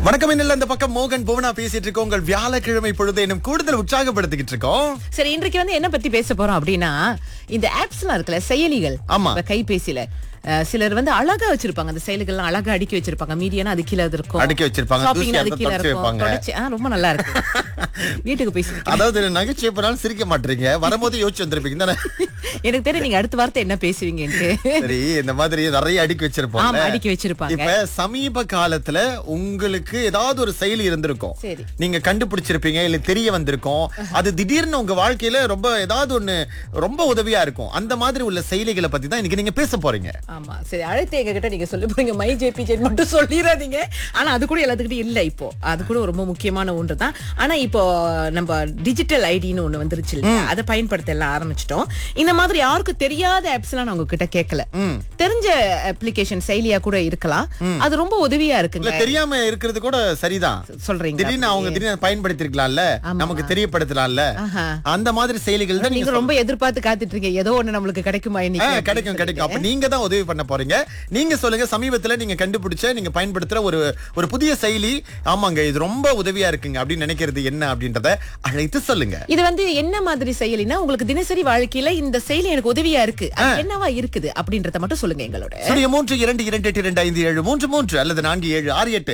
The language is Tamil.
வணக்கம் இன்னில் அந்த பக்கம் மோகன் புவனா பேசிட்டு இருக்கோம் உங்கள் வியாழக்கிழமை பொழுது இன்னும் கூடுதல் உற்சாகப்படுத்திக்கிட்டு இருக்கோம் சரி இன்றைக்கு வந்து என்ன பத்தி பேச போறோம் அப்படின்னா இந்த ஆப்ஸ்லாம் இருக்குல்ல செயலிகள் ஆமா. இப்ப கைபேசியில அஹ், சிலர் வந்து அழகா வச்சிருப்பாங்க அந்த செயலிகள்லாம் அழகா அடுக்கி வச்சிருப்பாங்க மீடியானா அது கீழே அது இருக்கும் அடுக்கி வச்சிருப்பாங்க, Shopping தூசி அது எடுத்து கீழே தொடச்சு இருக்கும் வைப்பாங்க. தொடச்சு, ஆ, ரொம்ப நல்லா இருக்கு வீட்டுக்கு போய் சிரிக்கிறேன். அதாவது நகைச்சுவை பண்ணாலும் சிரிக்க மாட்டீங்க வரும்போது யோசிச்சு வந்திருப்பீங்க தானே எனக்கு தெரியும் நீங்க அடுத்த வார்த்தை என்ன பேசுவீங்கன்ட்டு சரி இந்த மாதிரி நிறைய அடுக்கி வச்சிருப்போம் ஆமா அடுக்கி வச்சிருப்பாங்க இப்ப சமீப காலத்துல உங்களுக்கு ஏதாவது ஒரு செயலி இருந்திருக்கும் சரி. நீங்க கண்டுபிடிச்சிருப்பீங்க இல்ல தெரிய வந்திருக்கும் அது திடீர்னு உங்க வாழ்க்கையில ரொம்ப ஏதாவது ஒண்ணு ரொம்ப உதவியா இருக்கும் அந்த மாதிரி உள்ள செயலிகளை பத்தி தான் இன்னைக்கு நீங்க பேச போறீங்க ஆமா சரி அழைத்து எங்க கிட்ட நீங்க சொல்லி போறீங்க மை ஜேபி ஜென் மட்டும் சொல்லிடாதீங்க ஆனா அது கூட எல்லாத்துக்கிட்டும் இல்ல இப்போ அது கூட ரொம்ப முக்கியமான ஒன்று தான் ஆனா இப்போ நம்ம டிஜிட்டல் ஐடின்னு ஒண்ணு வந்துருச்சு இல்லையா அதை பயன்படுத்த எல்லாம் ஆரம்பிச்சிட்டோம் இந்த மாதிரி யாருக்கும் தெரியாத ஆப்ஸ் எல்லாம் நான் உங்ககிட்ட கேட்கல தெரிஞ்ச அப்ளிகேஷன் செயலியா கூட இருக்கலாம் அது ரொம்ப உதவியா இல்ல இருக்குங்க தெரியாம இருக்கிறது கூட சரிதான் சொல்றீங்க திடீர்னு அவங்க திடீர்னு பயன்படுத்திருக்கலாம்ல நமக்கு தெரியப்படுத்தலாம்ல ஆஹா. அந்த மாதிரி செயலிகள் தான் நீங்க நீங்க ரொம்ப எதிர்பார்த்து காத்துட்டு இருக்கீங்க ஏதோ ஒண்ணு நம்மளுக்கு கிடைக்குமா ஆ, இன்னைக்கு கிடைக்கும் கிடைக்கும் அப்ப நீங்க தான் உதவி பண்ண போறீங்க நீங்க சொல்லுங்க சமீபத்துல நீங்க கண்டுபிடிச்ச நீங்க பயன்படுத்துற ஒரு ஒரு புதிய செயலி ஆமாங்க இது ரொம்ப உதவியா இருக்குங்க அப்படின்னு நினைக்கிறது என்ன அப்படின்றத அழைத்து சொல்லுங்க இது வந்து என்ன மாதிரி செயலினா உங்களுக்கு தினசரி வாழ்க்கையில இந்த செயலி எனக்கு உதவியா இருக்கு அது என்னவா இருக்குது அப்படின்றத மட்டும் சொல்லுங்க எங்களோட சரி மூன்று இரண்டு இரண்டு எட்டு இரண்டு ஐந்து ஏழு மூன்று மூன்று அல்லது நான்கு ஏழு ஆறு எட்டு